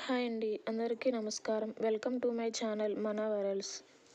hi అండి అందరికీ నమస్కారం వెల్కమ్ టు మై ఛానల్ మన వరల్స్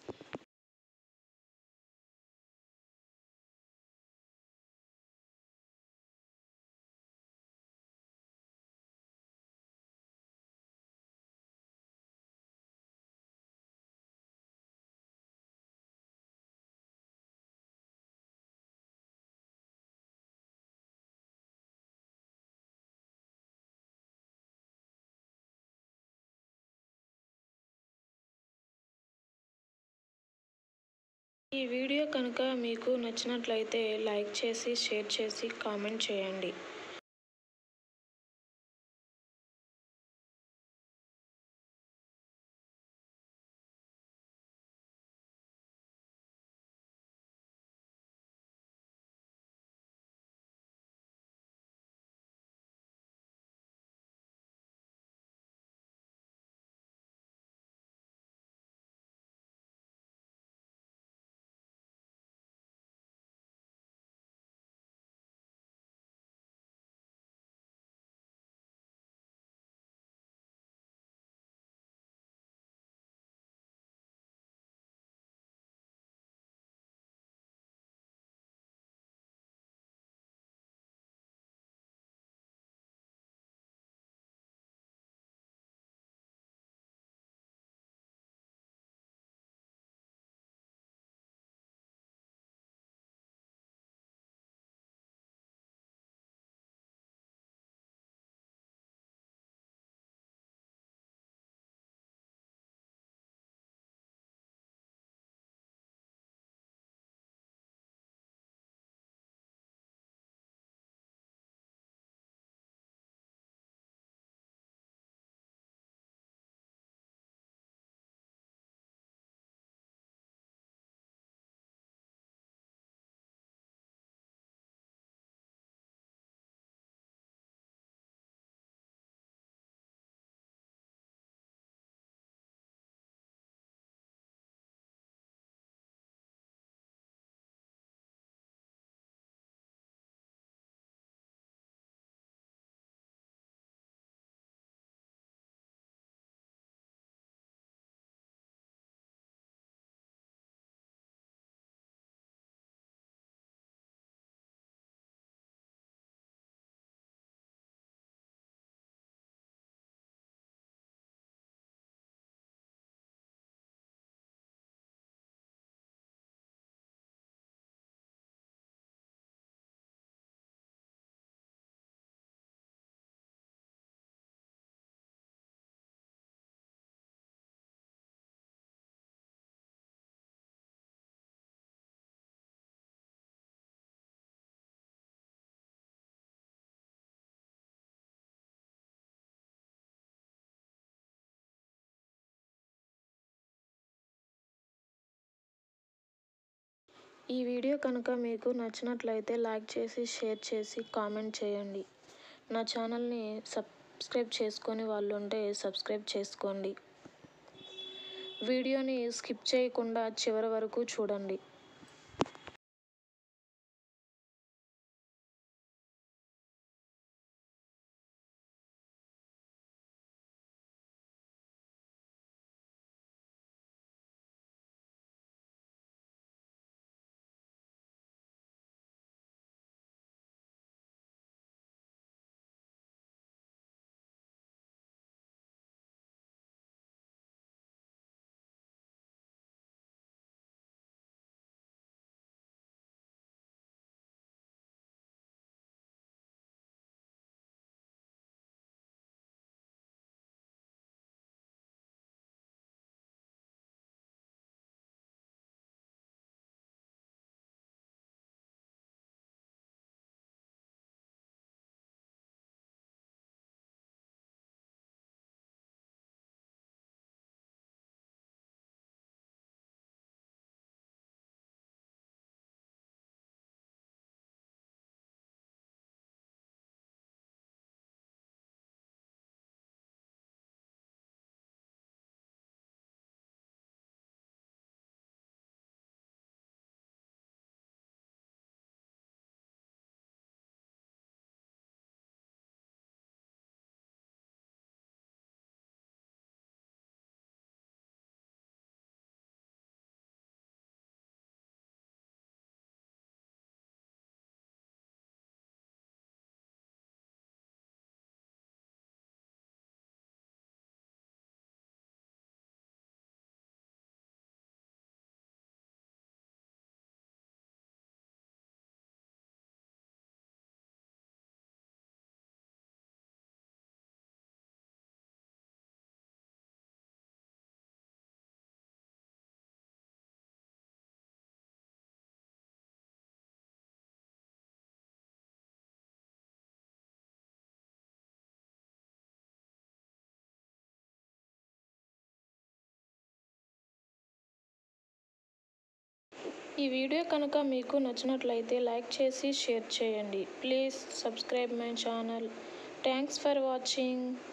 ఈ వీడియో కనుక మీకు నచ్చినట్లయితే లైక్ చేసి షేర్ చేసి కామెంట్ చేయండి ఈ వీడియో కనుక మీకు నచ్చినట్లయితే లైక్ చేసి షేర్ చేసి కామెంట్ చేయండి నా ఛానల్ని సబ్స్క్రైబ్ చేసుకొని వాళ్ళు ఉంటే సబ్స్క్రైబ్ చేసుకోండి వీడియోని స్కిప్ చేయకుండా చివరి వరకు చూడండి ఈ వీడియో కనుక మీకు నచ్చినట్లయితే లైక్ చేసి షేర్ చేయండి please subscribe my channel thanks for watching